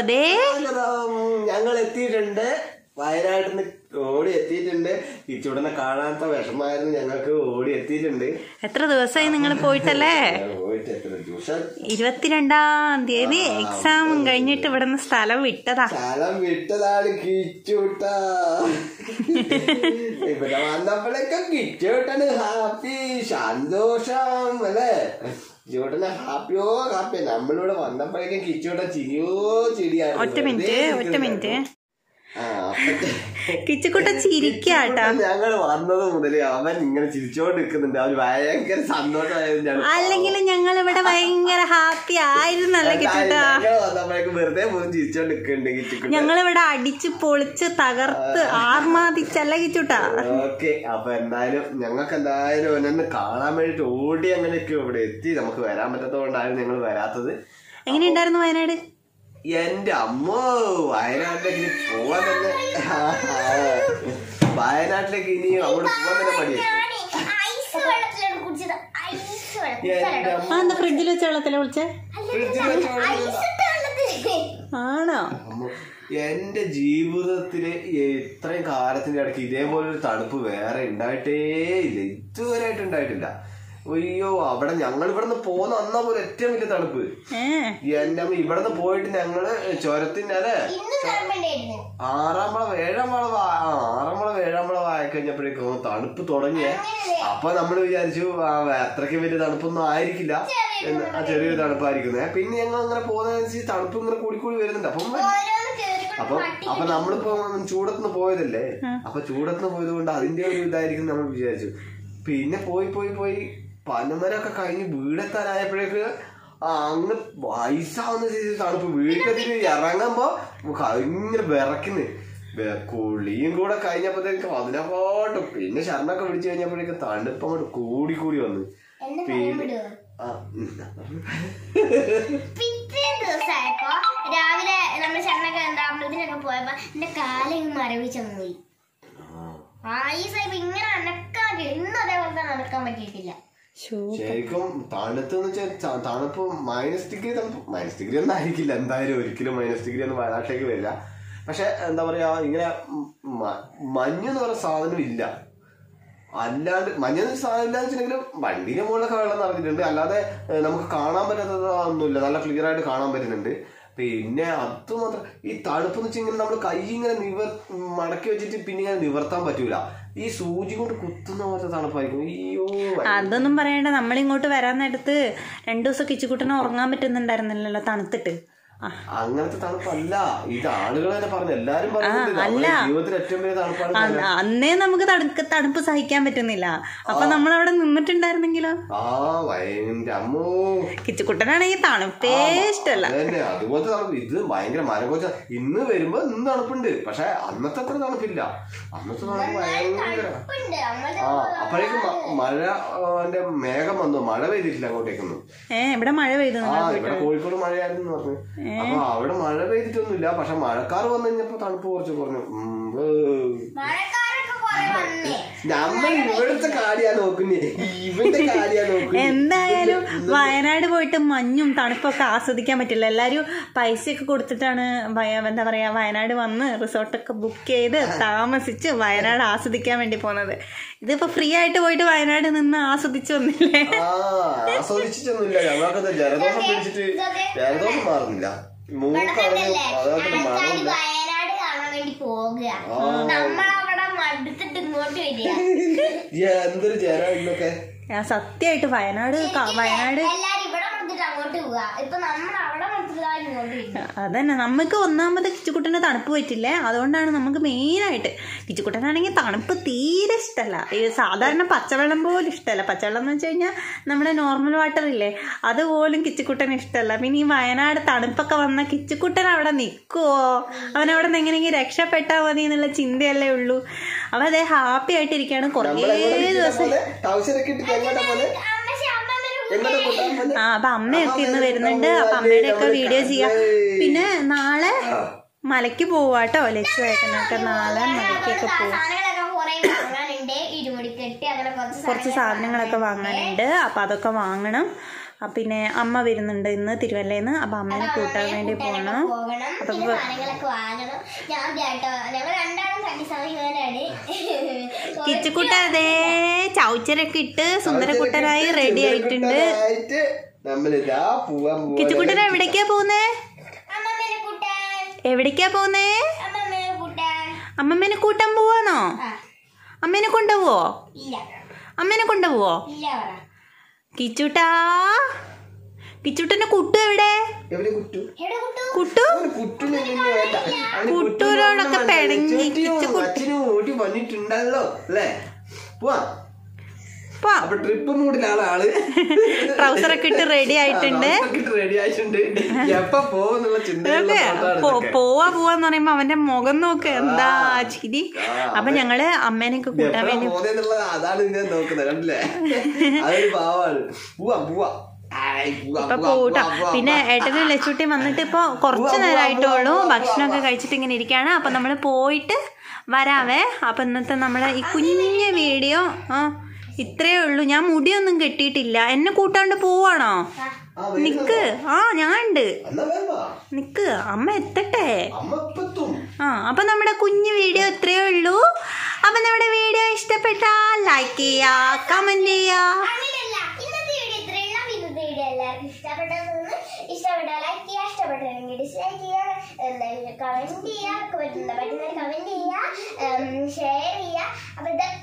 ദേ ഞങ്ങൾ എത്തിയിട്ടുണ്ട് വയനാട്ടിൽ നിന്ന് ഓടി എത്തിയിട്ടുണ്ട് ഈ ചുടനെ കാണാത്ത വിഷമായിരുന്നു ഞങ്ങൾക്ക് ഓടി എത്തിയിട്ടുണ്ട് എത്ര ദിവസമായി നിങ്ങൾ പോയിട്ടല്ലേ ഞാൻ പോയിട്ട് എത്ര ദിവസം ഇരുപത്തിരണ്ടാം തീയതി എക്സാം കഴിഞ്ഞിട്ട് ഇവിടുന്ന് സ്ഥലം വിട്ടതാ സ്ഥലം വിട്ടതാണ് കിച്ചൂട്ട ഇവിടെ വന്നപ്പോഴൊക്കെ കിച്ചൂട്ടന് ഹാപ്പി സന്തോഷം അല്ലേ കിച്ചൂട്ടന് ഹാപ്പിയോ ഹാപ്പി നമ്മളിവിടെ വന്നപ്പോഴേക്കും കിച്ചൂട്ട ചിരിയോ ചിരിയാണ് ഒറ്റ മിനിറ്റ് ഒറ്റ മിനിറ്റ് ആ അപ്പത്തെ കിച്ചുക്കുട്ട ചിരിക്കാട്ടാ ഞങ്ങൾ വന്നത് മുതലേ അവൻ ഇങ്ങനെ ചിരിച്ചോണ്ട് നിൽക്കുന്നുണ്ട് അവന് ഭയങ്കര സന്തോഷമായത് ഞാൻ അല്ലെങ്കിൽ ഞങ്ങൾ ഇവിടെ ഭയങ്കര ഹാപ്പി ആയിരുന്നല്ല കിച്ചുട്ട ഞങ്ങൾ വന്നപ്പോഴേക്കും വെറുതെ പോയി ചിരിച്ചോണ്ട് നിൽക്കുന്നുണ്ട് കിച്ചുക്കുട്ട ഞങ്ങൾ ഇവിടെ അടിച്ച് പൊളിച്ച് തകർത്ത് ആർമാദിച്ചല്ല കിച്ചുട്ടാ ഓക്കെ അപ്പൊ എന്തായാലും ഞങ്ങൾക്ക് എന്തായാലും ഒന്നൊന്ന് കാണാൻ വേണ്ടിട്ട് ഓടി അങ്ങനെയൊക്കെ ഇവിടെ എത്തി നമുക്ക് വരാൻ പറ്റാത്തതുകൊണ്ടായിരുന്നു ഞങ്ങൾ വരാത്തത് എങ്ങനെയുണ്ടായിരുന്നു വയനാട് എന്റെ അമ്മോ വയനാട്ടിലേക്ക് ഇനി പോവാൻ തന്നെ വയനാട്ടിലേക്ക് ഇനി അങ്ങോട്ട് പോവാൻ തന്നെ മടിയായിരിക്കും ഐസ് വെള്ളത്തിലാണ് കുടിച്ചത് ഐസ് വെള്ളം എന്റെ അമ്മ ആ എന്താ ഫ്രിഡ്ജിൽ വെച്ച വെള്ളത്തിലെ വിളിച്ചേ ഫ്രിഡ്ജിൽ വെച്ച വെള്ളം ഐസ് ഇട്ട വെള്ളത്തില് ആണോ അമ്മോ, എന്റെ ജീവിതത്തില് ഇത്രയും കാലത്തിന്റെ ഇടയ്ക്ക് ഇതേപോലെ ഒരു തണുപ്പ് വേറെ ഉണ്ടായിട്ടേ ഇല്ല ഇതുവരെ ആയിട്ട് ഉണ്ടായിട്ടില്ല അയ്യോ അവിടെ ഞങ്ങൾ ഇവിടുന്ന് പോന്ന അന്നാ പോലെ ഏറ്റവും വലിയ തണുപ്പ് ഏ എന്റെ അമ്മ ഇവിടുന്ന് പോയിട്ട് ഞങ്ങള് ചുരത്തിന്റെ അല്ലെ ഇന്ന് തരമ്പണ്ടായിരുന്നു ആറാം വളം ഏഴാം വളം ആ, ആറാം വളം ഏഴാം വളം ആയി കഴിഞ്ഞപ്പോഴേക്കും തണുപ്പ് തുടങ്ങിയേ അപ്പൊ നമ്മൾ വിചാരിച്ചു ആ, അത്രയ്ക്ക് വലിയ തണുപ്പൊന്നും ആയിരിക്കില്ല എന്ന് ആ ചെറിയൊരു തണുപ്പായിരിക്കുന്നേ പിന്നെ ഞങ്ങൾ അങ്ങനെ പോകുന്നതനുസരിച്ച് തണുപ്പ് ഇങ്ങനെ കൂടി കൂടി വരുന്നുണ്ട് അപ്പം ഓരോന്ന് കേറിക്കൊണ്ട് അപ്പൊ അപ്പൊ നമ്മളിപ്പോ ചൂടത്തുനിന്ന് പോയതല്ലേ അപ്പൊ ചൂടത്തുനിന്ന് പോയത് കൊണ്ട് അതിന്റെ ഒരു ഇതായിരിക്കും നമ്മൾ വിചാരിച്ചു പിന്നെ പോയി പോയി പോയി പനമരൊക്കെ കഴിഞ്ഞ് വീടെത്താനായപ്പോഴേക്ക് ആ അങ്ങ് വയസ്സാവുന്ന രീതിയിൽ തണുപ്പ് വീട്ടിലെത്തി ഇറങ്ങുമ്പോ നമുക്ക് ഇങ്ങനെ വിറക്കുന്നു വെ- കുളിയും കൂടെ കഴിഞ്ഞപ്പോഴത്തേക്ക് അതിനെക്കാട്ടും പിന്നെ ശരണൊക്കെ വിളിച്ചു കഴിഞ്ഞപ്പോഴേക്കും തണുപ്പ് അങ്ങോട്ട് കൂടി കൂടി വന്നു എന്നെ പിന്നെ വിടുവോ ആ ഉം. പിറ്റേ ദിവസമായപ്പോ രാവിലെ നമ്മൾ ചെന്നൊക്കെ അമ്പലത്തിലൊക്കെ പോയപ്പോ എന്റെ കാലം മരവിച്ചങ്ങ് പോയി ആയുസായപ്പോ ഇങ്ങനെ അനക്കാക്കി ഇന്ന് അതേപോലെ തന്നെ അനക്കാൻ പറ്റിയിട്ടില്ല ശോ. ശരിക്കും തണുത്തെന്ന് വെച്ചാൽ തണുപ്പ് മൈനസ് ഡിഗ്രി തണുപ്പ് മൈനസ് ഡിഗ്രി ഒന്നും ആയിരിക്കില്ല എന്തായാലും ഒരിക്കലും മൈനസ് ഡിഗ്രി ഒന്നും വയനാട്ടിലേക്ക് വരില്ല പക്ഷെ എന്താ പറയാ ഇങ്ങനെ മ- മഞ്ഞെന്ന് പറയുന്ന സാധനം ഇല്ല അല്ലാണ്ട് മഞ്ഞെന്ന് സാധനം ഇല്ലാന്ന് വെച്ചിട്ടുണ്ടെങ്കിലും വണ്ടിയുടെ മുകളിലൊക്കെ വെള്ളം നിറഞ്ഞിട്ടുണ്ട് അല്ലാതെ ഏഹ്, നമുക്ക് കാണാൻ പറ്റാത്തതൊന്നുമില്ല നല്ല ക്ലിയർ ആയിട്ട് കാണാൻ പറ്റുന്നുണ്ട് പിന്നെ അത് മാത്രം ഈ തണുപ്പ് എന്ന് വെച്ചാൽ നമ്മൾ കൈ ഇങ്ങനെ നിവർ മടക്കി വെച്ചിട്ട് പിന്നെ ഇങ്ങനെ നിവർത്താൻ പറ്റൂല ഈ സൂചി കൊണ്ട് കുത്തുന്ന പോലത്തെ തണുപ്പായിരിക്കും അയ്യോ അതൊന്നും പറയണ്ട നമ്മളിങ്ങോട്ട് വരാൻ നേരത്ത് രണ്ടു ദിവസം കിച്ചുക്കുട്ടനെ ഉറങ്ങാൻ പറ്റുന്നുണ്ടായിരുന്നില്ലല്ലോ തണുത്തിട്ട് ആ അങ്ങനത്തെ തണുപ്പല്ല ഇത് ആളുകൾ തന്നെ പറഞ്ഞു എല്ലാരും പറയുന്നുണ്ട് നമ്മുടെ ജീവിതത്തിൽ ഏറ്റവും വലിയ തണുപ്പാണ് അ- അന്നേ നമുക്ക് തണുക്ക് തണുപ്പ് സഹിക്കാൻ പറ്റുന്നില്ല അപ്പൊ നമ്മൾ അവിടെ നിന്നിട്ടുണ്ടായിരുന്നെങ്കിലോ ആ വയന്റെ അമ്മോ കിച്ചുക്കുട്ടനാണെങ്കിൽ തണുപ്പേ ഇഷ്ടമല്ല അതന്നെ അതുപോലത്തെ തണുപ്പ് ഇത് ഭയങ്കര മരകോച്ച ഇന്ന് വരുമ്പോ ഇന്ന് തണുപ്പുണ്ട് പക്ഷെ അന്നത്തെ അത്ര തണുപ്പില്ല അന്നത്തെ തണുപ്പ് ഭയങ്കര ഉണ്ട് നമ്മള് ആ അപ്പോഴേക്കും മ- മഴ ആ, ന്റെ മേഘം വന്നു മഴ പെയ്തിട്ടില്ല അങ്ങോട്ടേക്കൊന്നും ഏ ഇവിടെ മഴ പെയ്തു ആ ഇവിടെ കോഴിക്കോട് മഴയായിരുന്നു പറഞ്ഞു അപ്പൊ അവിടെ മഴ പെയ്തിട്ടൊന്നുമില്ല പക്ഷെ മഴക്കാർ വന്നു കഴിഞ്ഞപ്പോ തണുപ്പ് കുറച്ച് കുറഞ്ഞു ഉം, ഏ. മഴക്കാരൊക്കെ കുറെ വന്നേ നമ്മൾ ഇവിടുത്തെ കാര്യാ നോക്കുന്നേ ഇവന്റെ കാര്യാ നോക്കുന്നേ എന്തായാലും വയനാട് പോയിട്ട് മഞ്ഞും തണുപ്പൊക്കെ ആസ്വദിക്കാൻ പറ്റില്ല എല്ലാരും പൈസയൊക്കെ കൊടുത്തിട്ടാണ് വയ- എന്താ പറയാ വയനാട് വന്ന് റിസോർട്ടൊക്കെ ബുക്ക് ചെയ്ത് താമസിച്ച് വയനാട് ആസ്വദിക്കാൻ വേണ്ടി പോകുന്നത് ഇതിപ്പോ ഫ്രീ ആയിട്ട് പോയിട്ട് വയനാട് നിന്ന് ആസ്വദിച്ചു വന്നില്ലേ ആ ആസ്വദിച്ചിട്ടൊന്നുമില്ല ഞങ്ങൾക്കത് ജലദോഷം പിടിച്ചിട്ട് ജലദോഷം മാറുന്നില്ല മൂക്കാണെങ്കിൽ അതായത് ആൾക്കാര് മാറുന്നില്ല വയനാട് കാണാൻ വേണ്ടി പോകുക നമ്മളവിടെ മടുത്തിട്ട് ഇങ്ങോട്ട് വരിക എന്തൊരു ജലം ഇന്നൊക്കെ ആ, സത്യമായിട്ട് വയനാട് ക- വയനാട് എല്ലാരും ഇവിടെ മടുത്തിട്ട് അങ്ങോട്ട് പോവുക ഇപ്പൊ നമ്മൾ അവിടെ മടുത്തിട്ട് ഇങ്ങോട്ട് വരിക അതന്നെ നമുക്ക് ഒന്നാമത് കിച്ചുക്കുട്ടന് തണുപ്പ് പറ്റില്ലേ അതുകൊണ്ടാണ് നമുക്ക് മെയിനായിട്ട് കിച്ചുക്കുട്ടനാണെങ്കിൽ തണുപ്പ് തീരെ ഇഷ്ടമല്ല ഈ സാധാരണ പച്ചവെള്ളം പോലും ഇഷ്ടമല്ല പച്ചവെള്ളം എന്ന് വെച്ച് കഴിഞ്ഞാൽ നമ്മുടെ നോർമൽ വാട്ടർ ഇല്ലേ അതുപോലും കിച്ചുക്കുട്ടന് ഇഷ്ടമല്ല പിന്നെ ഈ വയനാട് തണുപ്പൊക്കെ വന്ന കിച്ചുക്കുട്ടൻ അവിടെ നിൽക്കുവോ അവൻ അവിടെ നിന്ന് എങ്ങനെയെങ്കിലും രക്ഷപ്പെട്ടാൽ മതി എന്നുള്ള ചിന്തയല്ലേ ഉള്ളൂ അവൻ അതേ ഹാപ്പി ആയിട്ടിരിക്കുകയാണ് കുറേ ദിവസം ടൗസറൊക്കെ ഇട്ടിട്ട് എങ്ങോട്ടാ പോലെ അമ്മച്ചി അമ്മ എങ്ങോട്ടാ കൊണ്ടുപോകാൻ പോലെ ആ അപ്പൊ അമ്മയൊക്കെ ഇന്ന് വരുന്നുണ്ട് അപ്പൊ അമ്മയുടെ ഒക്കെ വീഡിയോ ചെയ്യാം പിന്നെ നാളെ മലയ്ക്ക് പോവാട്ടോ ലക്ഷ്യമായിട്ടൊക്കെ നാളെ മലയ്ക്കൊക്കെ പോവും സാധനങ്ങളൊക്കെ കുറെ വാങ്ങാനുണ്ട് ഇരുമുടിക്കെട്ട് അങ്ങനെ കുറച്ച് കുറച്ച് സാധനങ്ങളൊക്കെ വാങ്ങാനുണ്ട് അപ്പൊ അതൊക്കെ വാങ്ങണം ആ, പിന്നെ അമ്മ വരുന്നുണ്ട് ഇന്ന് തിരുവല്ലയിൽ നിന്ന് അപ്പം അമ്മേനെ കൂട്ടാൻ വേണ്ടി പോകണം പോകണം പിന്നെ സാധനങ്ങളൊക്കെ വാങ്ങണം ഞാൻ കേട്ടോ ഞങ്ങൾ രണ്ടാളും കണ്ടിസമയമാണ് കിച്ചുക്കുട്ട അതേ ചൗച്ചരൊക്കെ ഇട്ട് സുന്ദരക്കുട്ടനായി റെഡി ആയിട്ടുണ്ട് ആയിട്ട് നമ്മളിതാ പോവാൻ പോവാ കിച്ചുക്കുട്ടൻ എവിടേക്കാ പോകുന്നേ അമ്മമ്മേനെ കൂട്ടാൻ എവിടേക്കാ പോകുന്നേ അമ്മമ്മേനെ കൂട്ടാൻ അമ്മമ്മേനെ കൂട്ടാൻ പോവാന്നോ ആ അമ്മേനെ കൊണ്ടുപോവോ ഇല്ല അമ്മേനെ കൊണ്ടുപോവോ ഇല്ല പറ കിച്ചുട്ടാ കിച്ചുട്ടന്റെ കുട്ടു എവിടെ എവിടെ കുട്ടു എവിടെ കുട്ടു കുട്ടു അവന് കുട്ടുനെ ഇനി വേണ്ട. അവന് കുട്ടൂരോടൊക്കെ കുട്ടൂനൊന്നും വേണ്ട. പിണങ്ങി ചേച്ചിയും കിച്ചുകുട്ടി- അച്ഛനും ഓടി വന്നിട്ടുണ്ടല്ലോ അല്ലേ പോവാ പോ അപ്പൊ ട്രിപ്പ് മൂഡിലാണ് ആള് ട്രൗസറൊക്കെ ഇട്ട് റെഡി ആയിട്ടുണ്ട് റെഡി ആയിട്ടുണ്ട് എപ്പ പോകുന്നുള്ള ചിന്തയുള്ള അതെ പാട്ടാണ് പോ- ഇതൊക്കെ. പോവാ പോവാന്ന് പറയുമ്പോ അവന്റെ മുഖം നോക്ക് എന്താ ചിരി ആ, അപ്പൊ ഞങ്ങള് അമ്മേനൊക്കെ ഇത് കൂട്ടാൻ എപ്പഴാ വേണ്ടി പോകുന്നതെന്നുള്ളത് അതാണ് ഇതിനെ നോക്കുന്നത് കണ്ടില്ലേ അതൊരു പാവാണ് പോവാ പോവാ ആയ്, പോവാ, ഇപ്പൊ പോവാ, പോട്ടാ പോവാ, പോവാ, പിന്നെ പോവാ. ഏട്ടനും ലച്ചുട്ടി വന്നിട്ട് ഇപ്പൊ കുറച്ച് ഉവ്വ, നേരമായിട്ടുള്ളൂ ഉവ്വ, ഉവ്വ, ഭക്ഷണമൊക്കെ കഴിച്ചിട്ട് ഇങ്ങനെ ഇരിക്കുകയാണ് അപ്പൊ നമ്മൾ പോയിട്ട് വരാവേ അപ്പൊ ഇന്നത്തെ നമ്മളെ ഈ കുഞ്ഞു വീഡിയോ ആ ഇത്രയേ ഉള്ളൂ ഞാൻ മുടിയൊന്നും കെട്ടിയിട്ടില്ല എന്നെ കൂട്ടാണ്ട് പോവാണോ ആ, വരുന്നുണ്ടോ? നിക്ക് ആ ഞാൻ ഉണ്ട് എന്നാ വേണ്ട നിക്ക് അമ്മ എത്തട്ടെ അമ്മ ഇപ്പെത്തും ആ അപ്പൊ നമ്മുടെ കുഞ്ഞു വീഡിയോ ഇത്രയേ ഉള്ളൂ അപ്പൊ നമ്മുടെ വീഡിയോ ഇഷ്ടപ്പെട്ടാൽ ലൈക്ക് ചെയ്യാ കമന്റ് ചെയ്യാ അങ്ങനെയല്ല ഇന്നത്തെ വീഡിയോ ഇത്രയുള്ള ഇന്നത്തെ വീഡിയോ എല്ലാവർക്കും ഇഷ്ടപ്പെട്ടതെന്ന് ഇഷ്ടപ്പെട്ടാൽ ലൈക്ക് ചെയ്യുക ഇഷ്ടപ്പെട്ടില്ലെങ്കിൽ ഡിസ്ലൈക്ക് ചെയ്യുക എന്തായാലും കമന്റ് ചെയ്യുക പറ്റുന്ന പറ്റുന്നവർ കമന്റ് ചെയ്യുക ഷെയർ ചെയ്യുക അപ്പൊ ഇതൊക്കെ